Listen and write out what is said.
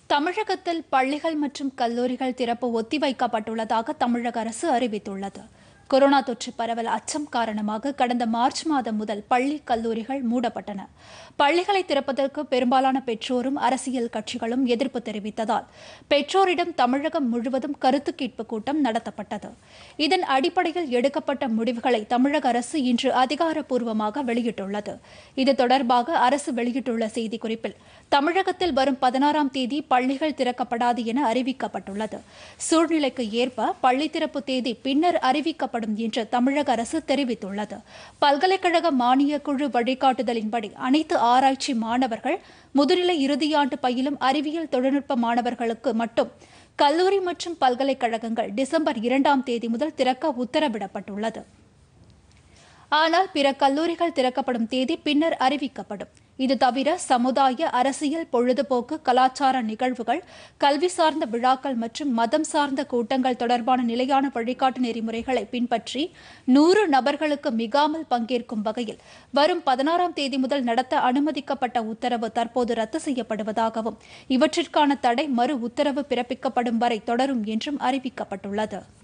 தமிழகத்தில் பள்ளிகள் மற்றும் கல்லூரிகள் திறப்பு ஒத்திவைக்கப்பட்டுள்ளதாக தமிழக அரசு அறிவித்துள்ளது கொரோனா தொற்று பரவல் அச்சம் காரணமாக கடந்த மார்ச் மாதம் முதல் பள்ளி கல்லூரிகள் மூடப்பட்டன பள்ளிகளை திறப்பதற்கு பெரும்பாலான பெற்றோரும் அரசியல் கட்சிகளும் எதிர்ப்பு தெரிவித்ததால் பெற்றோரிடம் தமிழகம் முழுவதும் கருத்து கேட்பு கூட்டம் நடத்தப்பட்டது இதன் அடிப்படையில் எடுக்கப்பட்ட முடிவுகளை தமிழக அரசு இன்று அதிகாரப்பூர்வமாக வெளியிட்டுள்ளது இது தொடர்பாக அரசு வெளியிட்டுள்ள செய்திக்குறிப்பில் தமிழகத்தில் வரும் பதினாறாம் தேதி பள்ளிகள் திறக்கப்படாது என அறிவிக்கப்பட்டுள்ளது சூழ்நிலைக்கு ஏற்ப பள்ளி திறப்பு தேதி பின்னர் அறிவிக்கப்படும் என்று தமிழக அரசு தெரிவித்துள்ளது பல்கலைக்கழக மானியக் குழு வழிகாட்டுதலின்படி அனைத்து ஆராய்ச்சி மாணவர்கள் முதுநிலை இறுதியாண்டு பயிலும் அறிவியல் தொழில்நுட்ப மாணவர்களுக்கு மட்டும் கல்லூரி மற்றும் பல்கலைக்கழகங்கள் டிசம்பர் இரண்டாம் தேதி முதல் திறக்க உத்தரவிடப்பட்டுள்ளது ஆனால் பிற கல்லூரிகள் திறக்கப்படும் தேதி பின்னர் அறிவிக்கப்படும் இது தவிர சமுதாய அரசியல் பொழுதுபோக்கு கலாச்சார நிகழ்வுகள் கல்வி சார்ந்த விழாக்கள் மற்றும் மதம் சார்ந்த கூட்டங்கள் தொடர்பான நிலையான வழிகாட்டு நெறிமுறைகளை பின்பற்றி நூறு நபர்களுக்கு மிகாமல் பங்கேற்கும் வகையில் வரும் பதினாறாம் தேதி முதல் நடத்த அனுமதிக்கப்பட்ட உத்தரவு தற்போது ரத்து செய்யப்படுவதாகவும் இவற்றிற்கான தடை மறு உத்தரவு பிறப்பிக்கப்படும் வரை தொடரும் என்றும் அறிவிக்கப்பட்டுள்ளது